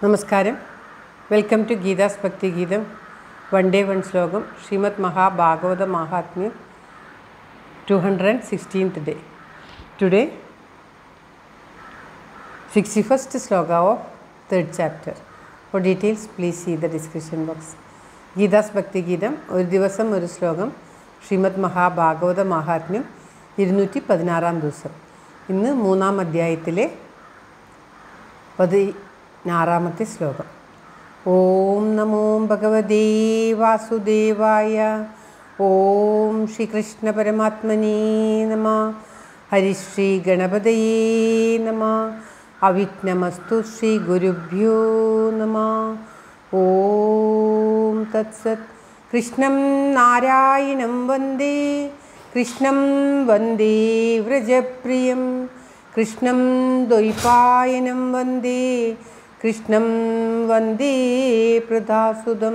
നമസ്കാരം welcome to Geetha's ഭക്തി ഗീതം വൺ ഡേ വൺ ശ്ലോകം ശ്രീമദ് മഹാഭാഗവത മഹാത്മ്യം two hundred and sixteenth day today sixty first ശ്ലോക of third chapter for details please see the description box Geetha's ഭക്തി ഗീതം ഒരു ദിവസം ഒരു ശ്ലോകം ശ്രീമദ് മഹാഭാഗവത മഹാത്മ്യം ഇരുന്നൂറ്റി പതിനാറാം ദിവസം ഇന്ന് മൂന്നാം അധ്യായത്തിലെ പതിനാറാമത്തെ ശ്ലോകം ഓം നമോ ഭഗവതേ വാസുദേവായ ഓം ശ്രീകൃഷ്ണ പരമാത്മനേ നമ ഹരിശ്രീ ഗണപതയേ നമ അവിഘ്നമസ്തു ശ്രീ ഗുരുഭ്യോ നമ ഓം തത്സത് കൃഷ്ണം നാരായണം വന്ദേ കൃഷ്ണം വന്ദേ വ്രജപ്രിയം കൃഷ്ണം ദ്വൈപായനം വന്ദേ കൃഷ്ണം വന്ദേ പ്രദാസുതം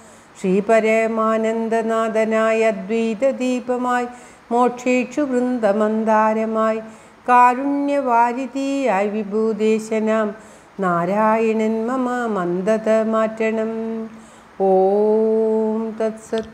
ശ്രീപരമാനന്ദനാഥനായ അദ്വൈതദീപമായി മോക്ഷേക്ഷു വൃന്ദമന്ദാരമായി കാരുണ്യവാരിധിയായി വിഭൂദേശനാം നാരായണൻ മമ മന്ദത മാറ്റണം ഓം തത്സത്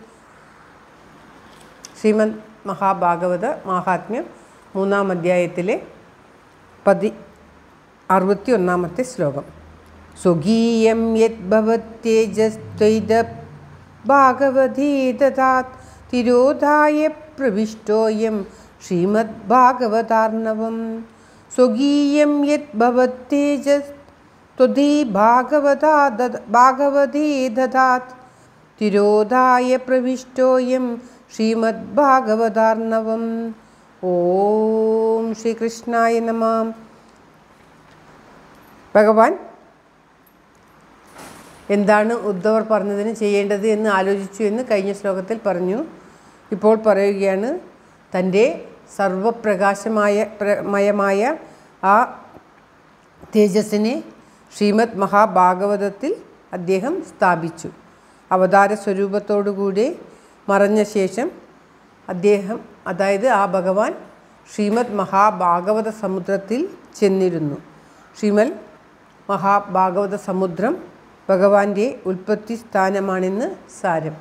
ശ്രീമദ് മഹാഭാഗവത മാഹാത്മ്യം മൂന്നാം അധ്യായത്തിലെ പതി അറുപത്തി ഒന്നാമത്തെ ശ്ലോകം സ്വകീയം യത് ഭവത്യേജസ്ത്വൈത ഭാഗവതീ ദതാത് തിരോധായ പ്രവിഷ്ടോയം ശ്രീമദ് ഭാഗവതാർണവം സ്വകീയം യത് ഭവത്തേജസ് ത്വദീ ഭാഗവതാ ദദ ഭാഗവതീ ദതാത് തിരോധായ പ്രവിഷ്ടോയം ശ്രീമദ് ഭാഗവതാർണവം ഓം ശ്രീകൃഷ്ണായ നമാം ഭഗവാൻ എന്താണ് ഉദ്ധവർ പറഞ്ഞതിന് ചെയ്യേണ്ടത് എന്ന് ആലോചിച്ചു എന്ന് കഴിഞ്ഞ ശ്ലോകത്തിൽ പറഞ്ഞു ഇപ്പോൾ പറയുകയാണ് തൻ്റെ സർവപ്രകാശമായ മയമായ ആ തേജസ്സിനെ ശ്രീമദ് മഹാഭാഗവതത്തിൽ അദ്ദേഹം സ്ഥാപിച്ചു അവതാര സ്വരൂപത്തോടുകൂടി മറഞ്ഞ ശേഷം അദ്ദേഹം അതായത് ആ ഭഗവാൻ ശ്രീമദ് മഹാഭാഗവത സമുദ്രത്തിൽ ചെന്നിരുന്നു ശ്രീമൽ മഹാഭാഗവത സമുദ്രം ഭഗവാന്റെ ഉൽപ്പത്തി സ്ഥാനമാണെന്ന് സാരം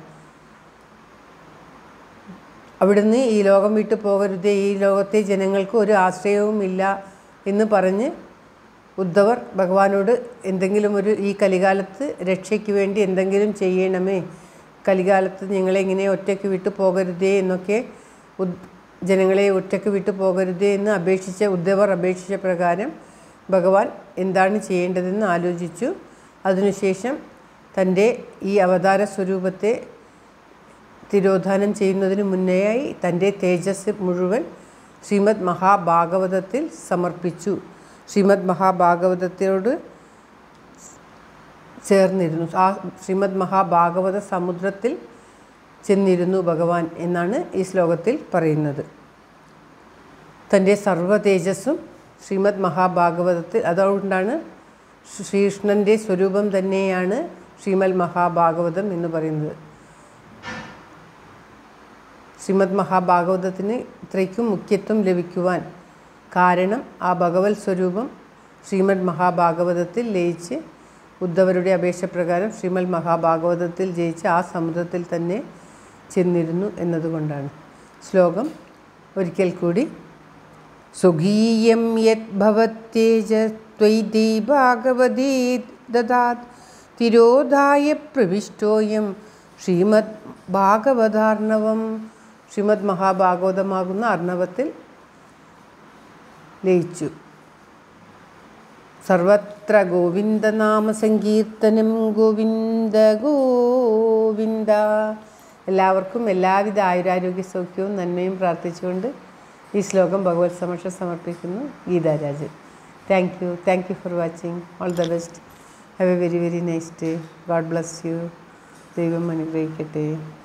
അവിടുന്ന് ഈ ലോകം വിട്ടു പോകരുതേ ഈ ലോകത്തെ ജനങ്ങൾക്ക് ഒരു ആശ്രയവുമില്ല എന്ന് പറഞ്ഞ് ഉദ്ധവർ ഭഗവാനോട് എന്തെങ്കിലും ഒരു ഈ കലികാലത്ത് രക്ഷയ്ക്ക് വേണ്ടി എന്തെങ്കിലും ചെയ്യണമേ കലികാലത്ത് ഞങ്ങളെ ഇങ്ങനെ ഒറ്റയ്ക്ക് വിട്ടു പോകരുതേ എന്നൊക്കെ ജനങ്ങളെ ഒറ്റയ്ക്ക് വിട്ടു പോകരുതേ എന്ന് അപേക്ഷിച്ച ഉദ്ധവർ അപേക്ഷിച്ച പ്രകാരം ഭഗവാൻ എന്താണ് ചെയ്യേണ്ടതെന്ന് ആലോചിച്ചു അതിനുശേഷം തൻ്റെ ഈ അവതാര സ്വരൂപത്തെ തിരോധാനം ചെയ്യുന്നതിന് മുന്നേയായി തൻ്റെ തേജസ് മുഴുവൻ ശ്രീമദ് മഹാഭാഗവതത്തിൽ സമർപ്പിച്ചു ശ്രീമദ് മഹാഭാഗവതത്തോട് ചേർന്നിരുന്നു ആ ശ്രീമദ് മഹാഭാഗവത സമുദ്രത്തിൽ ചെന്നിരുന്നു ഭഗവാൻ എന്നാണ് ഈ ശ്ലോകത്തിൽ പറയുന്നത് തൻ്റെ സർവ്വ തേജസ്സും ശ്രീമദ് മഹാഭാഗവതത്തിൽ അതുകൊണ്ടാണ് ശ്രീകൃഷ്ണൻ്റെ സ്വരൂപം തന്നെയാണ് ശ്രീമദ് മഹാഭാഗവതം എന്ന് പറയുന്നത് ശ്രീമദ് മഹാഭാഗവതത്തിന് ഇത്രയ്ക്കും മുഖ്യത്വം ലഭിക്കുവാൻ കാരണം ആ ഭഗവത് സ്വരൂപം ശ്രീമദ് മഹാഭാഗവതത്തിൽ ലയിച്ച് ഉദ്ധവരുടെ അപേക്ഷപ്രകാരം ശ്രീമദ് മഹാഭാഗവതത്തിൽ ജയിച്ച് ആ സമുദ്രത്തിൽ തന്നെ ചെന്നിരുന്നു എന്നതുകൊണ്ടാണ് ശ്ലോകം ഒരിക്കൽ കൂടി സ്വകീയം യത് ഭവത്തേജസ്ത്വൈതി ഭാഗവതീ ദദാത് തിരോധായ പ്രവിഷ്ടോയം ശ്രീമദ് ഭാഗവതാർണവം ശ്രീമദ് മഹാഭാഗവതമാകുന്ന അർണവത്തിൽ ലയിച്ചു സർവത്ര ഗോവിന്ദനാമ സങ്കീർത്തനം ഗോവിന്ദ ഗോവിന്ദ എല്ലാവർക്കും എല്ലാവിധ ആയുരാരോഗ്യ സൗഖ്യവും നന്മയും പ്രാർത്ഥിച്ചുകൊണ്ട് ഈ ശ്ലോകം ഭഗവത് സമക്ഷം സമർപ്പിക്കുന്നു Geetharajan thank you thank you for watching all the best have a very very nice day God bless you ദൈവം അനുഗ്രഹിക്കട്ടെ